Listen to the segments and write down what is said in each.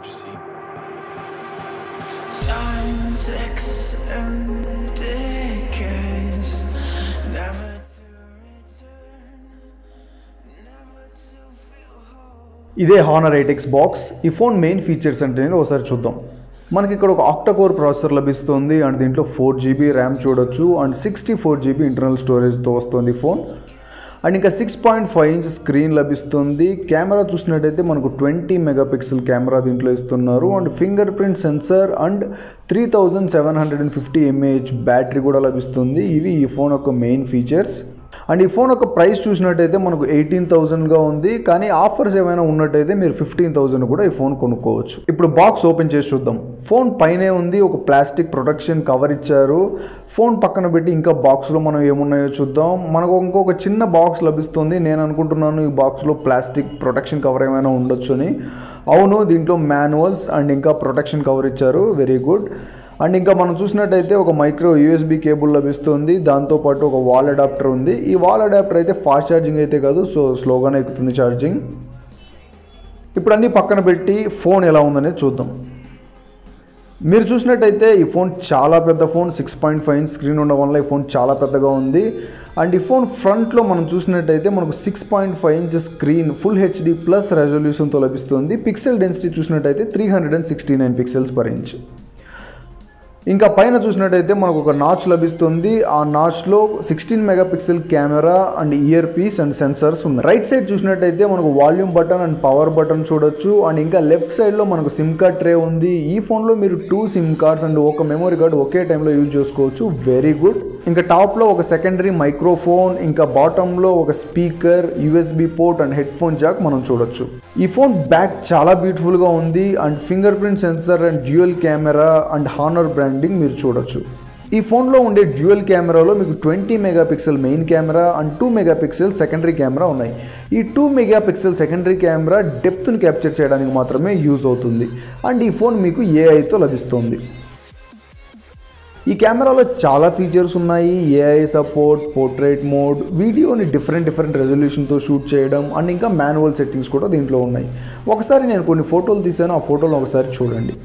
you see? Time ticks and decays, never to return, never to feel whole. ఇదే Honor eight X box ఈ phone main features అంటే నేను ఒకసారి చూద్దాం మనకి ఇక్కడ ఒక ఆక్టకోర్ ప్రాసెసర్ లభిస్తుంది అండ్ దీంట్లో ఫోర్ జీబీ ర్యామ్ చూడొచ్చు and sixty four GB internal స్టోరేజ్తో వస్తుంది ఫోన్ అండ్ ఇంకా six point five inch screen లభిస్తుంది కెమెరా చూసినట్టయితే మనకు ట్వంటీ మెగాపిక్సెల్ కెమెరా దీంట్లో ఇస్తున్నారు and fingerprint sensor and three thousand seven hundred and fifty mAh battery కూడా లభిస్తుంది ఇవి ఈ ఫోన్ యొక్క మెయిన్ ఫీచర్స్ అండ్ ఈ ఫోన్ యొక్క ప్రైస్ చూసినట్టయితే మనకు ఎయిటీన్ థౌసండ్గా ఉంది కానీ ఆఫర్స్ ఏమైనా ఉన్నట్టయితే మీరు ఫిఫ్టీన్ థౌసండ్ కూడా ఈ ఫోన్ కొనుక్కోవచ్చు ఇప్పుడు బాక్స్ ఓపెన్ చేసి చూద్దాం ఫోన్ పైనే ఉంది ఒక ప్లాస్టిక్ ప్రొటెక్షన్ కవర్ ఇచ్చారు ఫోన్ పక్కన పెట్టి ఇంకా బాక్స్లో మనం ఏమున్నాయో చూద్దాం మనకు ఇంకొక చిన్న బాక్స్ లభిస్తుంది నేను అనుకుంటున్నాను ఈ బాక్స్లో ప్లాస్టిక్ ప్రొటెక్షన్ కవర్ ఏమైనా ఉండొచ్చు అని అవును దీంట్లో మాన్యువల్స్ అండ్ ఇంకా ప్రొటెక్షన్ కవర్ ఇచ్చారు వెరీ గుడ్ అండ్ ఇంకా మనం చూసినట్టయితే ఒక మైక్రో యూఎస్బి కేబుల్ లభిస్తుంది దాంతోపాటు ఒక వాల్ అడాప్టర్ ఉంది ఈ వాల్ అడాప్టర్ అయితే ఫాస్ట్ ఛార్జింగ్ అయితే కాదు సో స్లోగానే ఎక్కుతుంది ఛార్జింగ్ ఇప్పుడు అన్నీ పక్కన పెట్టి ఫోన్ ఎలా ఉందనేది చూద్దాం మీరు చూసినట్టయితే ఈ ఫోన్ చాలా పెద్ద phone six point five inch screen ఉండడం వల్ల ఈ ఫోన్ చాలా పెద్దగా ఉంది అండ్ ఈ ఫోన్ ఫ్రంట్లో మనం చూసినట్టయితే మనకు six point five inch screen full HD plus రెజల్యూషన్తో లభిస్తుంది పిక్సెల్ డెన్సిటీ చూసినట్టయితే three hundred and sixty nine pixels per inch ఇంకా పైన చూసినట్టయితే మనకు ఒక నాచ్ లభిస్తుంది ఆ నాచ్లో sixteen megapixel camera and earpiece and sensors ఉన్నాయి రైట్ సైడ్ చూసినట్టయితే మనకు volume button and power button చూడొచ్చు అండ్ ఇంకా లెఫ్ట్ సైడ్లో మనకు సిమ్ కార్డ్ ట్రే ఉంది ఈ ఫోన్లో మీరు టూ సిమ్ కార్డ్స్ అండ్ ఒక మెమరీ కార్డ్ ఒకే టైంలో యూజ్ చేసుకోవచ్చు వెరీ గుడ్ ఇంకా టాప్లో ఒక సెకండరీ మైక్రోఫోన్ ఇంకా బాటంలో ఒక speaker USB port and headphone jack మనం చూడొచ్చు ఈ ఫోన్ బ్యాక్ చాలా బ్యూటిఫుల్గా ఉంది and fingerprint sensor and dual camera and Honor branding మీరు చూడొచ్చు ఈ ఫోన్లో ఉండే డ్యూయల్ కెమెరాలో మీకు twenty megapixel main camera and two megapixel secondary camera ఉన్నాయి ఈ టూ మెగాపిక్సెల్ సెకండరీ కెమెరా డెప్త్ని క్యాప్చర్ చేయడానికి మాత్రమే యూజ్ అవుతుంది అండ్ ఈ ఫోన్ మీకు ఏఐతో లభిస్తుంది ఈ కెమెరాలో చాలా ఫీచర్స్ ఉన్నాయి ఏఐ సపోర్ట్ పోర్ట్రేట్ మోడ్ వీడియోని డిఫరెంట్ డిఫరెంట్ రెజల్యూషన్తో షూట్ చేయడం అండ్ ఇంకా మాన్యువల్ సెట్టింగ్స్ కూడా దీంట్లో ఉన్నాయి ఒకసారి నేను కొన్ని ఫోటోలు తీసాను ఆ ఫోటోలు ఒకసారి చూడండి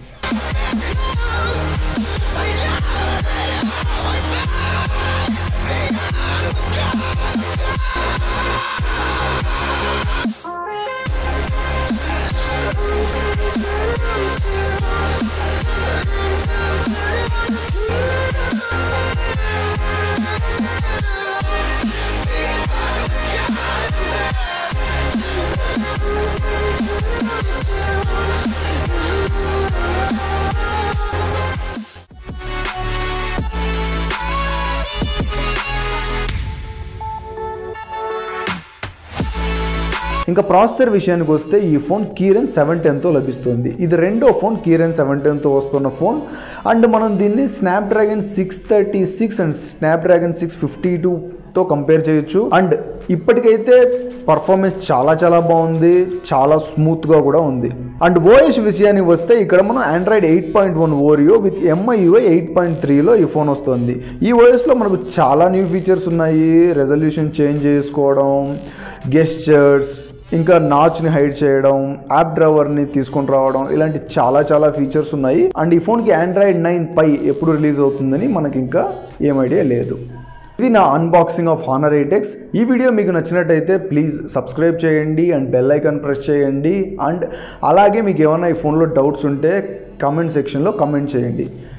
ఇంకా ప్రాసెసర్ విషయానికి వస్తే ఈ ఫోన్ కీరెన్ సెవెన్ టెన్తో లభిస్తుంది ఇది రెండో ఫోన్ కీరెన్ సెవెన్ టెన్తో వస్తున్న ఫోన్ అండ్ మనం దీన్ని Snapdragon six thirty six and Snapdragon six fifty టూతో కంపేర్ చేయొచ్చు అండ్ ఇప్పటికైతే పర్ఫార్మెన్స్ చాలా చాలా బాగుంది చాలా స్మూత్గా కూడా ఉంది అండ్ ఓఎస్ విషయానికి వస్తే ఇక్కడ మనం Android eight point one Oreo with MIUI eight point త్రీలో ఈ ఫోన్ వస్తుంది ఈ ఓఎస్లో మనకు చాలా న్యూ ఫీచర్స్ ఉన్నాయి రెజల్యూషన్ చేంజ్ చేసుకోవడం గెస్చర్స్ ఇంకా నాచ్ని హైడ్ చేయడం యాప్ డ్రైవర్ని తీసుకొని రావడం ఇలాంటి చాలా చాలా ఫీచర్స్ ఉన్నాయి అండ్ ఈ ఫోన్కి ఆండ్రాయిడ్ నైన్ పై ఎప్పుడు రిలీజ్ అవుతుందని మనకి ఇంకా ఏం ఐడియా లేదు ఇది నా అన్బాక్సింగ్ ఆఫ్ హానర్ ఎయిటెక్స్ ఈ వీడియో మీకు నచ్చినట్టయితే ప్లీజ్ సబ్స్క్రైబ్ చేయండి అండ్ బెల్ ఐకాన్ ప్రెస్ చేయండి అండ్ అలాగే మీకు ఏమైనా ఈ ఫోన్లో డౌట్స్ ఉంటే కామెంట్ సెక్షన్లో కామెంట్ చేయండి